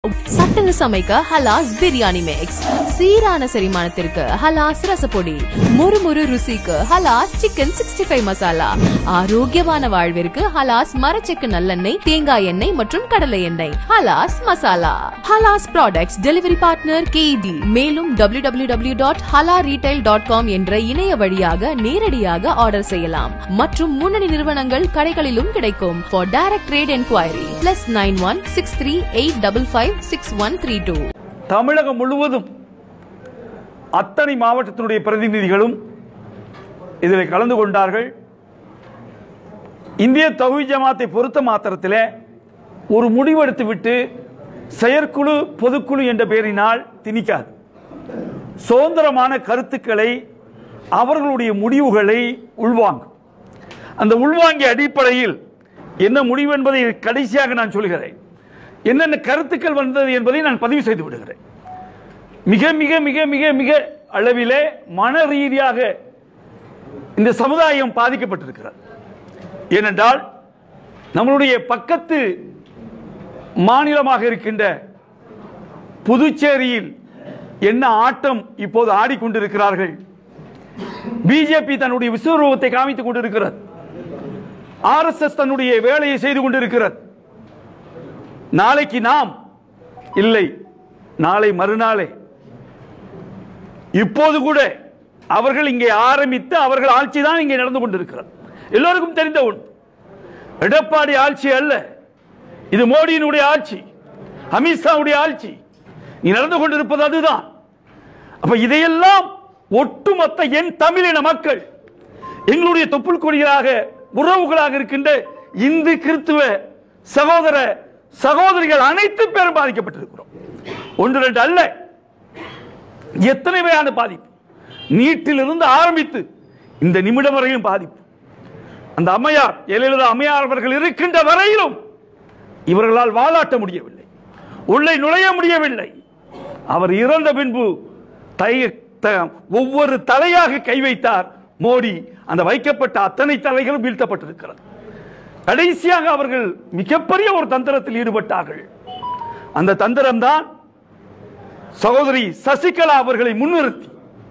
சட்டுன்னு சமைக்க ஹலாஸ் பிரியாணி மிக்ஸ் சீரான செரிமானத்திற்கு ஹலாஸ் ரசப்பொடி முறுமுறு ருசிக்கு ஹலாஸ் சிக்கன் சிக்ஸ்டி ஃபைவ் மசாலா ஆரோக்கியமான வாழ்விற்கு ஹலாஸ் மரச்செக்கு நல்லெண்ணெய் தேங்காய் எண்ணெய் மற்றும் கடலை எண்ணெய் ஹலாஸ் மசாலா ஹலாஸ் ப்ராடக்ட்ஸ் டெலிவரி பார்ட்னர் கேடி மேலும் W W W dot Hala retail dot com என்ற இணைய வழியாக நேரடியாக ஆர்டர் செய்யலாம் மற்றும் முன்னணி நிறுவனங்கள் கடைகளிலும் கிடைக்கும் for direct trade enquiry plus nine one six three eight double five six one three two தமிழகம் முழுவதும் அத்தனை மாவட்டத்தினுடைய பிரதிநிதிகளும் இதில் கலந்து கொண்டார்கள் இந்திய தௌஹி ஜமாத்தை பொறுத்த மாத்திரத்தில் ஒரு முடிவெடுத்து விட்டு செயற்குழு பொதுக்குழு என்ற பெயரினால் திணிக்காது சுதந்திரமான கருத்துக்களை அவர்களுடைய முடிவுகளை உள்வாங்கும் அந்த உள்வாங்கிய அடிப்படையில் என்ன முடிவு என்பதை கடைசியாக நான் சொல்கிறேன் என்னென்ன கருத்துக்கள் வந்தது என்பதை நான் பதிவு செய்து விடுகிறேன் மிக மிக மிக மிக மிக அளவிலே மன ரீதியாக இந்த சமுதாயம் பாதிக்கப்பட்டிருக்கிறது ஏனென்றால் நம்மளுடைய பக்கத்து மாநிலமாக இருக்கின்ற புதுச்சேரியில் என்ன ஆட்டம் இப்போது ஆடிக்கொண்டிருக்கிறார்கள் பிஜேபி தன்னுடைய விஸ்வரூபத்தை காமித்துக் கொண்டிருக்கிறது ஆர்எஸ்எஸ் தன்னுடைய வேலையை செய்து கொண்டிருக்கிறது நாளைக்கு நாம் இல்லை நாளை மறுநாளே இப்போது கூட அவர்கள் இங்கே ஆரம்பித்து அவர்கள் ஆட்சி தான் இங்கே நடந்து கொண்டிருக்கிறது எல்லோருக்கும் தெரிந்த ஒன்று எடப்பாடி ஆட்சி அல்ல இது மோடியினுடைய ஆட்சி அமித்ஷாவுடைய ஆட்சி நீ நடந்து கொண்டிருப்பது அதுதான் அப்ப இதையெல்லாம் ஒட்டுமொத்த என் தமிழின மக்கள் எங்களுடைய தொப்புள் கொடிகளாக உறவுகளாக இருக்கின்ற இந்து கிறித்துவ சகோதர சகோதரிகள் அனைத்து பேரும் பாதிக்கப்பட்டிருக்கிறோம் ஒன்று ரெண்டு அல்ல எத்தனை வகையான பாதிப்பு நீட்டிலிருந்து ஆரம்பித்து இந்த நிமிடம் வரையிலும் பாதிப்பு அந்த அம்மையார் ஜெயலலிதா அம்மையார் அவர்கள் இருக்கின்ற வரையிலும் இவர்களால் வாலாட்ட முடியவில்லை உள்ளே நுழைய முடியவில்லை அவர் இறந்த பின்பு தை த- ஒவ்வொரு தலையாக கை வைத்தார் மோடி அந்த வைக்கப்பட்ட அத்தனை தலைகளும் வீழ்த்தப்பட்டிருக்கிறது கடைசியாக அவர்கள் மிகப்பெரிய ஒரு தந்திரத்தில் ஈடுபட்டார்கள் அந்த தந்திரம்தான் சகோதரி சசிகலா அவர்களை முன்னிறுத்தி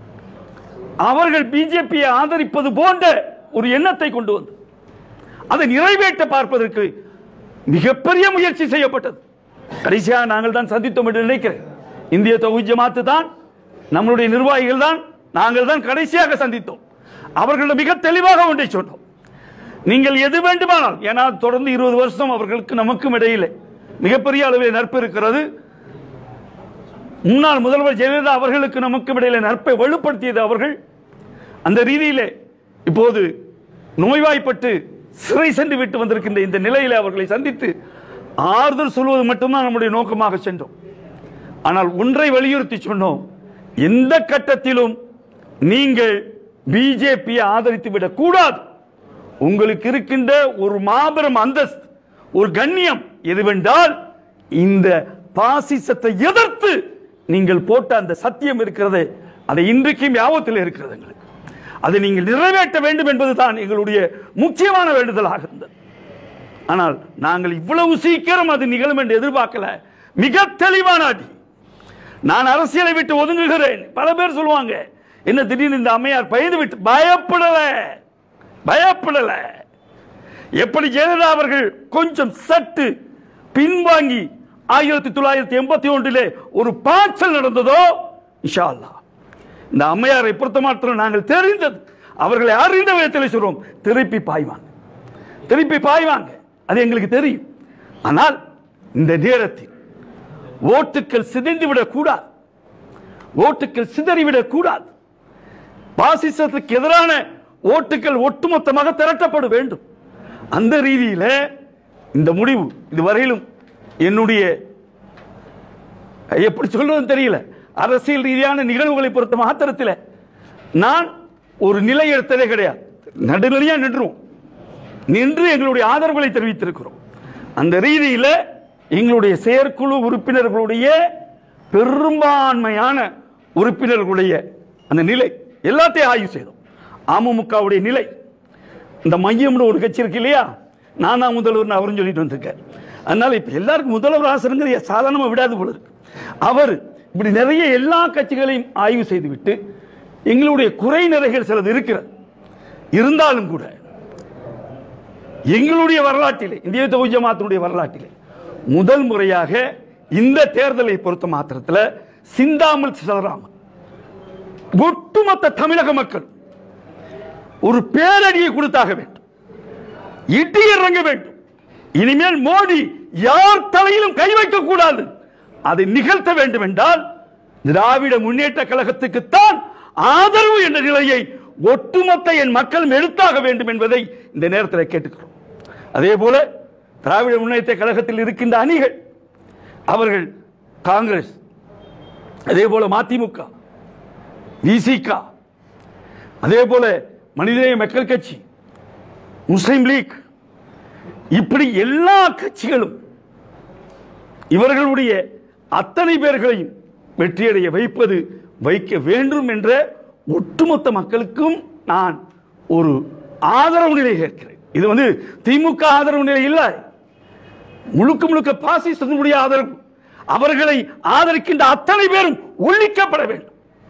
அவர்கள் பிஜேபியை ஆதரிப்பது போன்ற ஒரு எண்ணத்தை கொண்டு வந்து அதை நிறைவேற்ற பார்ப்பதற்கு மிகப்பெரிய முயற்சி செய்யப்பட்டது கடைசியாக நாங்கள் தான் சந்தித்தோம் என்று நினைக்கிறேன் இந்திய தொகுதி ஜமாத்து தான் நம்மளுடைய நிர்வாகிகள் தான் நாங்கள் தான் கடைசியாக சந்தித்தோம் அவர்களிடம் மிக தெளிவாக ஒன்றை சொன்னோம் நீங்கள் எது வேண்டுமானால் ஏன்னா தொடர்ந்து இருபது வருஷம் அவர்களுக்கு நமக்கும் இடையிலே மிகப்பெரிய அளவில் நட்பு இருக்கிறது முன்னாள் முதல்வர் ஜெயலலிதா அவர்களுக்கு நமக்கும் இடையில நட்பை வலுப்படுத்தியது அவர்கள் அந்த ரீதியிலே இப்போது நோய்வாய்ப்பட்டு சிறை சென்று விட்டு வந்திருக்கின்ற இந்த நிலையிலே அவர்களை சந்தித்து ஆறுதல் சொல்வது மட்டும்தான் நம்முடைய நோக்கமாக சென்றோம் ஆனால் ஒன்றை வலியுறுத்தி சொன்னோம் எந்த கட்டத்திலும் நீங்கள் பிஜேபியை ஆதரித்து விடக் கூடாது உங்களுக்கு இருக்கின்ற ஒரு மாபெரும் அந்தஸ்து ஒரு கண்ணியம் எதுவென்றால் இந்த பாசிசத்தை எதிர்த்து நீங்கள் போட்ட அந்த சத்தியம் இருக்கிறது அதை இன்றைக்கும் யாபத்தில் இருக்கிறது எங்களுக்கு அதை நீங்கள் நிறைவேற்ற வேண்டும் என்பதுதான் எங்களுடைய முக்கியமான வேண்டுதலாக இருந்தது ஆனால் நாங்கள் இவ்வளவு சீக்கிரம் அது நிகழும் என்று எதிர்பார்க்கல மிக தெளிவான அடி நான் அரசியலை விட்டு ஒதுங்குகிறேன் பல பேர் சொல்லுவாங்க என்ன திடீர்னு இந்த அம்மையார் பயந்து விட்டு பயப்படல பயப்படல எப்படி ஜெயலலிதா அவர்கள் கொஞ்சம் சற்று பின்வாங்கி ஆயிரத்தி தொள்ளாயிரத்தி எண்பத்தி ஒன்றிலே ஒரு பாய்ச்சல் நடந்ததோ இஷா அல்லாஹ் இந்த அம்மையாரை பொறுத்த மாத்திரம் நாங்கள் தெரிந்தது அவர்களை அறிந்த விதத்தில் சொல்றோம் திருப்பி பாய்வாங்க திருப்பி பாய்வாங்க அது எங்களுக்கு தெரியும் ஆனால் இந்த நேரத்தில் ஓட்டுக்கள் சிதைந்து விடக் கூடாது ஓட்டுக்கள் சிதறிவிடக் கூடாது பாசிசத்துக்கு எதிரான ஓட்டுக்கள் ஒட்டுமொத்தமாக திரட்டப்பட வேண்டும் அந்த ரீதியில இந்த முடிவு இதுவரையிலும் என்னுடைய எப்படி சொல்றதுன்னு தெரியல அரசியல் ரீதியான நிகழ்வுகளை பொறுத்த மாத்திரத்தில் நான் ஒரு நிலை எடுத்ததே கிடையாது நடுநிலையா நின்றுவோம் நின்று எங்களுடைய ஆதரவுகளை தெரிவித்திருக்கிறோம் அந்த ரீதியில எங்களுடைய செயற்குழு உறுப்பினர்களுடைய பெரும்பான்மையான உறுப்பினர்களுடைய அந்த நிலை எல்லாத்தையும் ஆய்வு செய்தோம் அமமுகவுடைய நிலை இந்த மையம்னு ஒரு கட்சி இருக்கு இல்லையா நான் தான் முதல்வர்னு அவரும் சொல்லிட்டு வந்திருக்கார் அதனால இப்ப எல்லாருக்கும் முதல்வர் ஆசனங்கிறது சாதாரணமா விடாது போல இருக்கு அவர் இப்படி நிறைய எல்லா கட்சிகளையும் ஆய்வு செய்துவிட்டு எங்களுடைய குறை நிறைகள் சிலது இருக்கிறது இருந்தாலும் கூட எங்களுடைய வரலாற்றிலே இந்திய தொகுதி ஜமாத்தினுடைய வரலாற்றிலே முதல் முறையாக இந்த தேர்தலை பொறுத்த மாத்திரத்தில் சிந்தாமல் சிதறாமல் ஒட்டுமொத்த தமிழக மக்கள் ஒரு பேரடியை கொடுத்தாக வேண்டும் இடி இறங்க வேண்டும் இனிமேல் மோடி யார் தலையிலும் கை வைக்க கூடாது அதை நிகழ்த்த வேண்டும் என்றால் திராவிட முன்னேற்ற கழகத்துக்குத்தான் ஆதரவு என்ற நிலையை ஒட்டுமொத்த என் மக்களும் எடுத்தாக வேண்டும் என்பதை இந்த நேரத்தில் கேட்டுக்கிறோம் அதே போல திராவிட முன்னேற்ற கழகத்தில் இருக்கின்ற அணிகள் அவர்கள் காங்கிரஸ் அதே போல மதிமுக விசிக அதே போல மனிதநேய மக்கள் கட்சி முஸ்லிம் லீக் இப்படி எல்லா கட்சிகளும் இவர்களுடைய அத்தனை பேர்களையும் வெற்றியடைய வைப்பது வைக்க வேண்டும் என்ற ஒட்டுமொத்த மக்களுக்கும் நான் ஒரு ஆதரவு நிலை கேட்கிறேன் இது வந்து திமுக ஆதரவு நிலை இல்லை முழுக்க முழுக்க பாசிசத்தினுடைய ஆதரவு அவர்களை ஆதரிக்கின்ற அத்தனை பேரும் ஒழிக்கப்பட வேண்டும்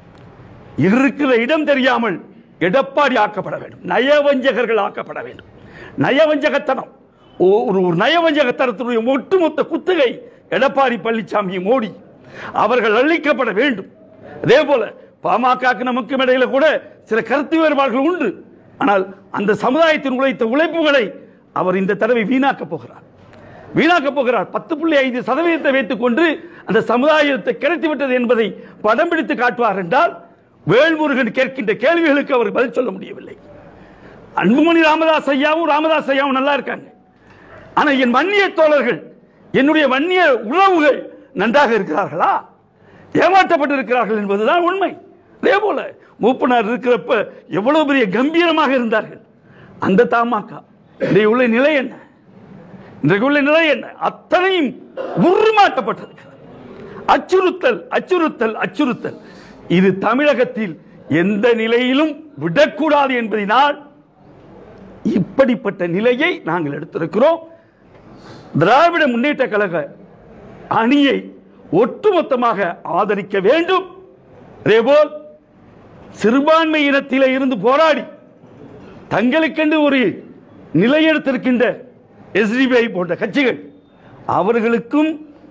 இருக்கிற இடம் தெரியாமல் எடப்பாடி ஆக்கப்பட வேண்டும் நயவஞ்சகர்கள் ஆக்கப்பட வேண்டும் நயவஞ்சகத்தனம் ஓ- ஒரு ஒரு நயவஞ்சகத்தனத்தினுடைய ஒட்டுமொத்த குத்தகை எடப்பாடி பழனிசாமி மோடி அவர்கள் அழிக்கப்பட வேண்டும் அதே போல பாமக நமக்கு இடையில கூட சில கருத்து வேறுபாடுகள் உண்டு ஆனால் அந்த சமுதாயத்தின் உழைத்த உழைப்புகளை அவர் இந்த தடவை வீணாக்கப் போகிறார் வீணாக்கப் போகிறார் பத்து புள்ளி ஐந்து சதவீதத்தை வைத்துக் கொண்டு அந்த சமுதாயத்தை கிடைத்து விட்டது என்பதை படம் பிடித்து காட்டுவார் என்றால் வேல்முருகன் கேட்கின்ற கேள்விகளுக்கு அவர் பதில் சொல்ல முடியவில்லை அன்புமணி ராமதாஸ் ஐயாவும் ராமதாஸ் ஐயாவும் நல்லா இருக்காங்க ஆனா என் வன்னிய தோழர்கள் என்னுடைய வன்னிய உறவுகள் நன்றாக இருக்கிறார்களா ஏமாற்றப்பட்டு இருக்கிறார்கள் என்பதுதான் உண்மை அதே போல மூப்பனார் இருக்கிறப்ப எவ்வளவு பெரிய கம்பீரமாக இருந்தார்கள் அந்த தமாக இன்றைய உள்ள நிலை என்ன இன்றைக்கு உள்ள நிலை என்ன அத்தனையும் உருமாற்றப்பட்டிருக்கிறது அச்சுறுத்தல் அச்சுறுத்தல் அச்சுறுத்தல் இது தமிழகத்தில் எந்த நிலையிலும் விடக்கூடாது என்பதனால் இப்படிப்பட்ட நிலையை நாங்கள் எடுத்திருக்கிறோம் திராவிட முன்னேற்ற கழக அணியை ஒட்டுமொத்தமாக ஆதரிக்க வேண்டும் அதேபோல் சிறுபான்மை இனத்திலே இருந்து போராடி தங்களுக்கென்று ஒரு நிலையெடுத்திருக்கின்ற எஸ்டிபிஐ போன்ற கட்சிகள் அவர்களுக்கும்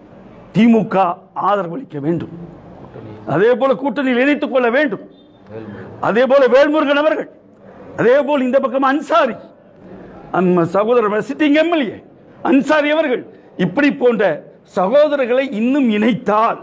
திமுக ஆதரவளிக்க வேண்டும் அதே போல கூட்டணியில் இணைத்துக் கொள்ள வேண்டும் அதே போல வேல்முருகன் அவர்கள் அதே போல் இந்த பக்கம் அன்சாரி நம்ம சகோதரர் சிட்டிங் எம்எல்ஏ அன்சாரி அவர்கள் இப்படி போன்ற சகோதரர்களை இன்னும் இணைத்தால்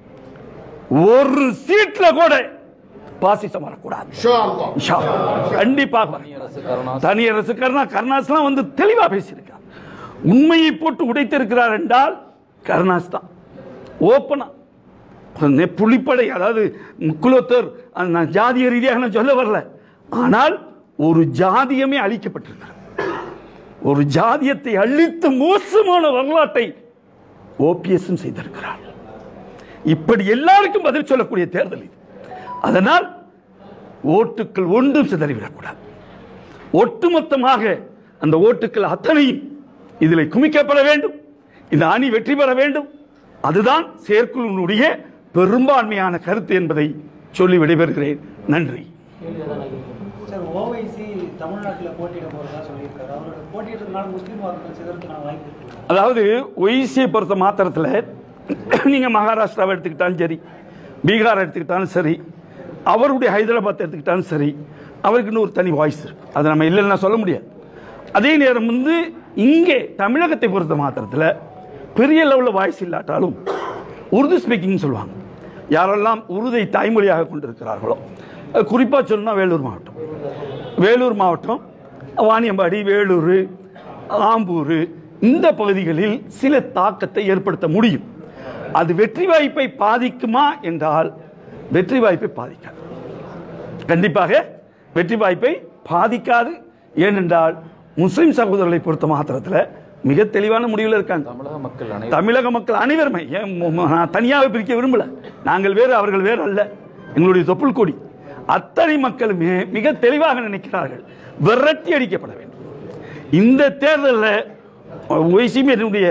ஒரு சீட்ல கூட பாசிசம் வரக்கூடாது இன்ஷா அல்லாஹ். கண்டிப்பாக வரும். தனி அரசு கருணா கருணாஸ்லாம் வந்து தெளிவா பேசியிருக்கார் உண்மையை போட்டு உடைத்திருக்கிறார் என்றால் கருணாஸ் தான் ஓப்பனா நெ- புலிப்படை அதாவது முக்குலத்தர் அது நான் ஜாதிய ரீதியாக நான் சொல்ல வரல ஆனால் ஒரு ஜாதியமே அழிக்கப்பட்டிருக்கிறது ஒரு ஜாதியத்தை அழித்து மோசமான வரலாற்றை ஓபிஎஸ் செய்திருக்கிறார் இப்படி எல்லாருக்கும் பதில் சொல்லக்கூடிய தேர்தல் இது அதனால் ஓட்டுக்கள் ஒன்றும் சிதறிவிடக்கூடாது ஒட்டுமொத்தமாக அந்த ஓட்டுக்கள் அத்தனையும் இதில் குமிக்கப்பட வேண்டும் இந்த அணி வெற்றி பெற வேண்டும் அதுதான் செயற்குழுவினுடைய பெரும்பான்மையான கருத்து என்பதை சொல்லி விடைபெறுகிறேன் நன்றி சார் ஓவைசி தமிழ்நாட்டில் போட்டியிட போறதா சொல்லியிருக்காரு அவரோட போட்டியிடுறதுனால முஸ்லீம் வாக்குகள் சிதறதுக்கான வாய்ப்பு இருக்கு அதாவது ஒய்சியை பொறுத்த மாத்திரத்தில் நீங்கள் மகாராஷ்டிராவை எடுத்துக்கிட்டாலும் சரி பீகார் எடுத்துக்கிட்டாலும் சரி அவருடைய ஹைதராபாத் எடுத்துக்கிட்டாலும் சரி அவருக்குன்னு ஒரு தனி வாய்ஸ் இருக்கு அதை நம்ம இல்லைன்னா சொல்ல முடியாது அதே நேரம் வந்து இங்கே தமிழகத்தை பொறுத்த மாத்திரத்தில் பெரிய லெவலில் வாய்ஸ் இல்லாட்டாலும் உருது ஸ்பீக்கிங் சொல்லுவாங்க யாரெல்லாம் உருதை தாய்மொழியாக கொண்டிருக்கிறார்களோ குறிப்பாக சொல்லணும்னா வேலூர் மாவட்டம் வேலூர் மாவட்டம் வாணியம்பாடி வேலூர் ஆம்பூர் இந்த பகுதிகளில் சில தாக்கத்தை ஏற்படுத்த முடியும் அது வெற்றி வாய்ப்பை பாதிக்குமா என்றால் வெற்றி வாய்ப்பை பாதிக்காது கண்டிப்பாக வெற்றி வாய்ப்பை பாதிக்காது ஏனென்றால் முஸ்லிம் சகோதரர்களை பொறுத்த மாத்திரத்தில் மிக தெளிவான முடிவில் இருக்காங்க தமிழக மக்கள் அனைவரும் தமிழக மக்கள் அனைவருமே ஏன் மு- மு- நான் தனியாக பிரிக்க விரும்பல நாங்கள் வேறு அவர்கள் வேறு அல்ல எங்களுடைய தொப்புள் கொடி அத்தனை மக்களுமே மிக தெளிவாக நினைக்கிறார்கள் விரட்டி அடிக்கப்பட வேண்டும் இந்த தேர்தலில் ஒய்சிமியனுடைய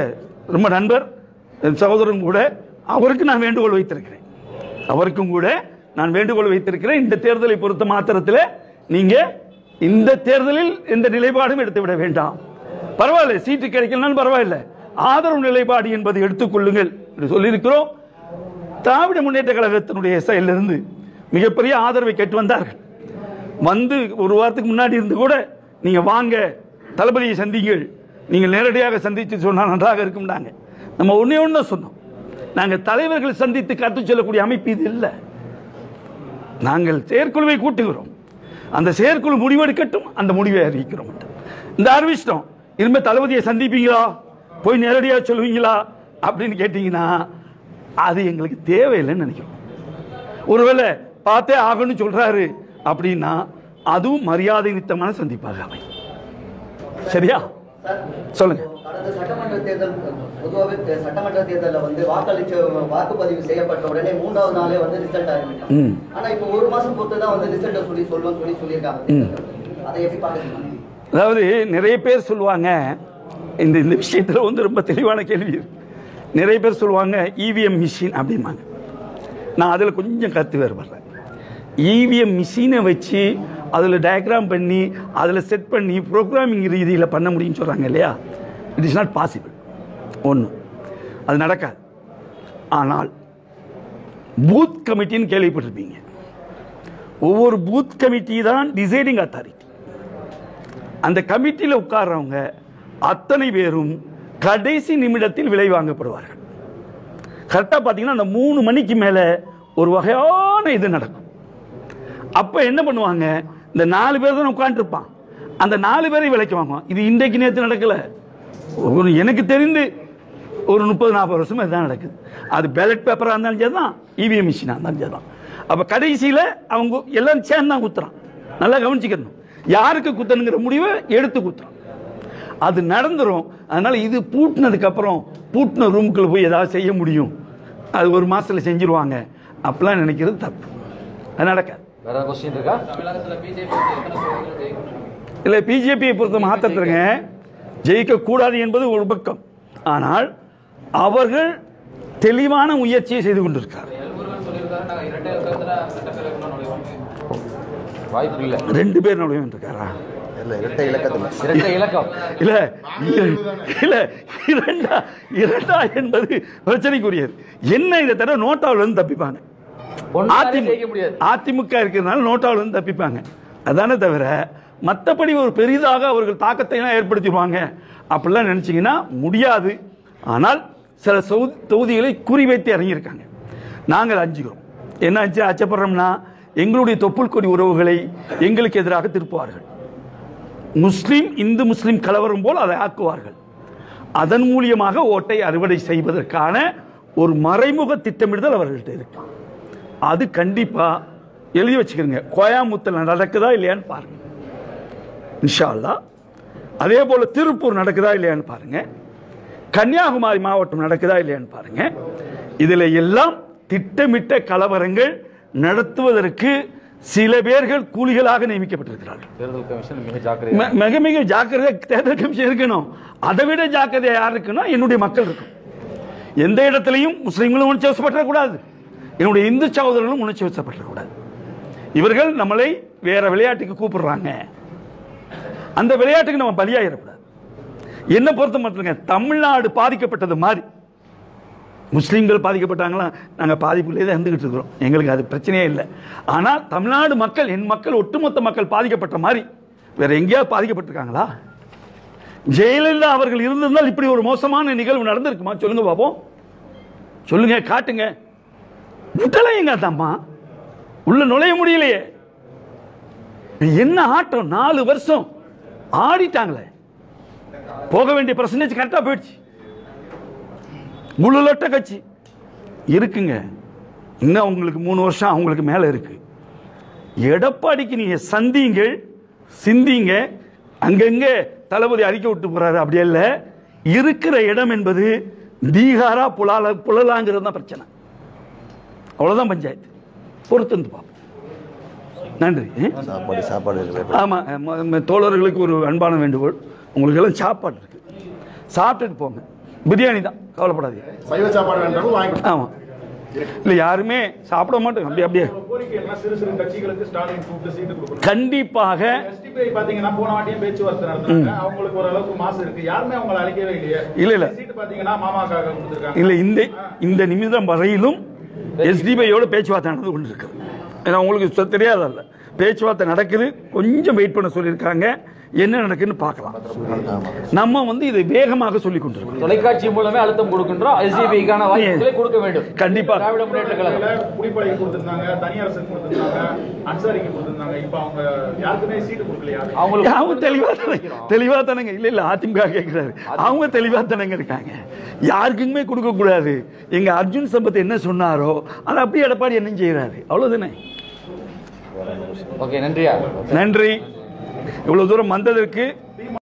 ரொம்ப நண்பர் என் சகோதரன் கூட அவருக்கு நான் வேண்டுகோள் வைத்திருக்கிறேன் அவருக்கும் கூட நான் வேண்டுகோள் வைத்திருக்கிறேன் இந்த தேர்தலை பொறுத்த மாத்திரத்தில் நீங்க இந்த தேர்தலில் எந்த நிலைப்பாடும் எடுத்து விட வேண்டாம் பரவாயில்ல சீட்டு கிடைக்கலனாலும் பரவாயில்ல ஆதரவு நிலைப்பாடு என்பதை எடுத்துக்கொள்ளுங்கள் என்று சொல்லியிருக்கிறோம் திராவிட முன்னேற்ற கழகத்தினுடைய செயலிருந்து மிகப்பெரிய ஆதரவை கேட்டு வந்தார்கள் வந்து ஒரு வாரத்துக்கு முன்னாடி இருந்து கூட நீங்க வாங்க தளபதியை சந்திங்கள் நீங்கள் நேரடியாக சந்தித்து சொன்னால் நன்றாக இருக்கும்னாங்க நம்ம ஒண்ணே ஒன்று சொன்னோம் நாங்கள் தலைவர்கள் சந்தித்து கருத்து சொல்லக்கூடிய அமைப்பு இது இல்லை நாங்கள் செயற்குழுவை கூட்டுகிறோம் அந்த செயற்குழு முடிவெடுக்கட்டும் அந்த முடிவை அறிவிக்கிறோம் மட்டும். இந்த அறிவிச்சிட்டோம் இனிமே தளபதியை சந்திப்பீங்களா போய் நேரடியாக சொல்லுவீங்களா அப்படின்னு கேட்டீங்கன்னா அது எங்களுக்கு தேவையில்லைன்னு நினைக்கிறோம் ஒருவேளை பார்த்தே ஆகணும்னு சொல்றாரு அப்படின்னா அதுவும் மரியாதை நித்தமான சந்திப்பாக அமையும் சரியா சொல்லுங்க கடந்த சட்டமன்ற தேர்தல் பொதுவாகவே தே- சட்டமன்ற தேர்தலில் வந்து வாக்களிச்ச வாக்குப்பதிவு செய்யப்பட்ட உடனே மூன்றாவது நாளே வந்து ரிசல்ட் ஆரம்பிக்கும் ம். ஆனா இப்போ ஒரு மாசம் பொறுத்து தான் வந்து ரிசல்ட்டை சொல்லி சொல்லுவோம் சொல்லி சொல்லியிருக்காங்க அதை எப்படி பாக்குறீங்க அதாவது நிறைய பேர் சொல்லுவாங்க இந்த இந்த விஷயத்தில் வந்து ரொம்ப தெளிவான கேள்வி இருக்கு. நிறைய பேர் சொல்லுவாங்க இவிஎம் மிஷின் அப்படிம்பாங்க நான் அதில் கொஞ்சம் கருத்து வேறுபடுறேன் இவிஎம் மிஷினை வச்சு அதில் டயக்ராம் பண்ணி அதில் செட் பண்ணி ப்ரோக்ராமிங் ரீதியில் பண்ண முடியும்னு சொல்கிறாங்க இல்லையா இட் இஸ் நாட் பாசிபிள் ஒன்று அது நடக்காது ஆனால் பூத் கமிட்டின்னு கேள்விப்பட்டிருப்பீங்க ஒவ்வொரு பூத் கமிட்டி தான் டிசைடிங் அத்தாரிட்டி அந்த கமிட்டியில் உட்கார்றவங்க அத்தனை பேரும் கடைசி நிமிடத்தில் விலை வாங்கப்படுவார்கள் கரெக்டாக பார்த்தீங்கன்னா அந்த மூணு மணிக்கு மேலே ஒரு வகையான இது நடக்கும் அப்போ என்ன பண்ணுவாங்க இந்த நாலு பேர் தான் உட்காந்துருப்பான் அந்த நாலு பேரை விலைக்கு வாங்குவான் இது இன்றைக்கு நேற்று நடக்கல ஒரு எனக்கு தெரிந்து ஒரு முப்பது நாற்பது வருஷமா இதுதான் நடக்குது அது பேலட் பேப்பராக இருந்தாலும் சரி தான் இவிஎம் மிஷினாக இருந்தாலும் சரி தான் அப்போ கடைசியில் அவங்க எல்லாம் சேர்ந்து தான் குத்துறான் நல்லா கவனிச்சுக்கணும் யாருக்கு குத்தணுங்கிற முடிவை எடுத்து குத்துறான் அது நடந்துரும் அதனால இது பூட்டினதுக்கு அப்புறம் பூட்டின ரூமுக்குள்ள போய் ஏதாவது செய்ய முடியும் அது ஒரு மாசத்துல செஞ்சிருவாங்க அப்படிலாம் நினைக்கிறது தப்பு அது நடக்காது வேற கொஸ்டின் இருக்கா இல்லை பிஜேபியை பொறுத்த மாத்திரத்துங்க ஜெயிக்க கூடாது என்பது ஒரு பக்கம் ஆனால் அவர்கள் தெளிவான முயற்சியை செய்து கொண்டிருக்கிறார் வாய்ப்பு இல்ல ரெண்டு பேர் நுழைவு இருக்காரா இல்ல இரட்டை இலக்கத்தில் இரட்டை இலக்கம் இல்ல இர- இல்ல இரண்டா இரண்டா என்பது பிரச்சனைக்குரியது என்ன இதை தவிர நோட்டாவில் இருந்து தப்பிப்பாங்க ஒன்றாலே ஜெயிக்க முடியாது அதிமுக இருக்கிறதுனால நோட்டாவில் இருந்து தப்பிப்பாங்க அதானே தவிர மற்றபடி ஒரு பெரிதாக அவர்கள் தாக்கத்தை எல்லாம் ஏற்படுத்திடுவாங்க அப்படிலாம் நினைச்சீங்கன்னா முடியாது ஆனால் சில சௌ- தொகுதிகளை குறிவைத்து இறங்கியிருக்காங்க நாங்கள் அஞ்சுகிறோம் என்ன அச்சு அச்சப்படுறோம்னா எங்களுடைய தொப்புள் கொடி உறவுகளை எங்களுக்கு எதிராக திருப்புவார்கள் முஸ்லிம் இந்து முஸ்லிம் கலவரம் போல் அதை ஆக்குவார்கள் அதன் மூலியமாக ஓட்டை அறுவடை செய்வதற்கான ஒரு மறைமுக திட்டமிடுதல் அவர்கள்ட்ட இருக்கு அது கண்டிப்பா எழுதி வச்சுக்கிறங்க கோயாமுத்தில் நடக்குதா இல்லையான்னு பாருங்க இன்ஷா அல்லாஹ் அதே போல திருப்பூர் நடக்குதா இல்லையான்னு பாருங்க கன்னியாகுமரி மாவட்டம் நடக்குதா இல்லையான்னு பாருங்க இதுல எல்லாம் திட்டமிட்ட கலவரங்கள் நடத்துவதற்கு சில பேர்கள் கூலிகளாக நியமிக்கப்பட்டிருக்கிறார்கள் தேர்தல் கமிஷன் மிக ஜாக்கிரதை ம- மிக மிக ஜாக்கிரதை தேர்தல் கமிஷன் இருக்கணும் அதை விட ஜாக்கிரதை யார் இருக்குன்னா என்னுடைய மக்கள் இருக்கும் எந்த இடத்துலையும் முஸ்லீம்களும் உணர்ச்சி வசப்பட்டுறக்கூடாது என்னுடைய இந்து சகோதரர்களும் உணர்ச்சி வசப்பட்டுறக்கூடாது இவர்கள் நம்மளை வேற விளையாட்டுக்கு கூப்பிடுறாங்க அந்த விளையாட்டுக்கு நம்ம பலியாயிடக்கூடாது என்ன பொறுத்த மட்டுங்க தமிழ்நாடு பாதிக்கப்பட்டது மாதிரி முஸ்லீம்கள் பாதிக்கப்பட்டாங்களா நாங்கள் பாதிப்புலேயே தான் இருந்துகிட்டு இருக்கிறோம் எங்களுக்கு அது பிரச்சனையே இல்லை ஆனால் தமிழ்நாடு மக்கள் என் மக்கள் ஒட்டுமொத்த மக்கள் பாதிக்கப்பட்ட மாதிரி வேற எங்கேயாவது பாதிக்கப்பட்டிருக்காங்களா ஜெயலலிதா அவர்கள் இருந்திருந்தால் இப்படி ஒரு மோசமான நிகழ்வு நடந்திருக்குமா சொல்லுங்க பாப்போம் சொல்லுங்க காட்டுங்க விட்டல எங்க அம்மா உள்ள நுழைய முடியலையே என்ன ஆட்டம் நாலு வருஷம் ஆடிட்டாங்களே போக வேண்டிய பர்சன்டேஜ் கரெக்டாக போயிடுச்சு முழுலட்ட கட்சி இருக்குங்க இன்னும் அவங்களுக்கு மூணு வருஷம் அவங்களுக்கு மேலே இருக்கு எடப்பாடிக்கு நீங்க சந்திங்கள் சிந்திங்க அங்கங்கே தளபதி அறிக்கை விட்டு போறாரு அப்படி இல்ல இருக்கிற இடம் என்பது பீகாரா புலால புலலாங்கிறது தான் பிரச்சனை அவ்வளவுதான் பஞ்சாயத்து பொறுத்து வந்து பார்ப்போம் நன்றி ம்? சாப்பாடு சாப்பாடு இருக்கிற ஆமாம் ம- ம- தோழர்களுக்கு ஒரு அன்பான வேண்டுகோள் உங்களுக்கு எல்லாம் சாப்பாடு இருக்கு சாப்பிட்டுட்டு போங்க பிரியாணி தான் கவலைப்படாதீங்க சைவ சாப்பாடு வேண்டாம் வாங்கி கொடுங்க. ஆமாம் இல்லை யாருமே சாப்பிட மாட்டோம் அப்படியே அப்படியே கோரிக்கை என்ன சிறு சிறு கட்சிகளுக்கு ஸ்டாலின் கூப்பிட்டு சீட்டு கொடுக்கணும் கண்டிப்பாக எஸ்டிபிஐ பாத்தீங்கன்னா போன வாட்டியும் பேச்சுவார்த்தை நடத்துறாங்க அவங்களுக்கு ஓரளவுக்கு மாசு இருக்கு யாருமே அவங்களை அழைக்கவே இல்லையே இல்ல, இல்ல. சீட்டு பாத்தீங்கன்னா மாமாக்காக கொடுத்துருக்காங்க இல்லை இந்த இந்த நிமிடம் வரையிலும் எஸ்டிபிஐயோட பேச்சுவார்த்தை நடந்து கொண்டு இருக்குது ஏன்னா உங்களுக்கு சொ- தெரியாதல்ல பேச்சுவார்த்தை நடக்குது கொஞ்சம் வெயிட் பண்ண சொல்லியிருக்காங்க என்ன நடக்குன்னு பார்க்கலாம் நம்ம வந்து இதை வேகமாக சொல்லி கொண்டிருக்கோம் தொலைக்காட்சி மூலமே அழுத்தம் கொடுக்கின்றோம் எஸ்டிபிக்கான வாய்ப்புகளை கொடுக்க வேண்டும் கண்டிப்பா. திராவிட முன்னேற்ற கழகம் குடிப்படைக்கு கொடுத்திருந்தாங்க தனியார் கொடுத்திருந்தாங்க அன்சாரிக்கு கொடுத்திருந்தாங்க இப்ப அவங்க யாருக்குமே சீட்டு கொடுக்கலையா அவங்களுக்கு அவங்க தெளிவா தானே தெளிவா தானேங்க இல்ல இல்ல அதிமுக கேட்கிறாரு அவங்க தெளிவா தானேங்க இருக்காங்க யாருக்குமே கொடுக்க கூடாது எங்க அர்ஜுன் சம்பத் என்ன சொன்னாரோ அதை அப்படியே எடப்பாடி என்ன செய்யறாரு அவ்வளவுதானே ஓகே நன்றியா நன்றி இவ்வளவு தூரம் வந்ததற்கு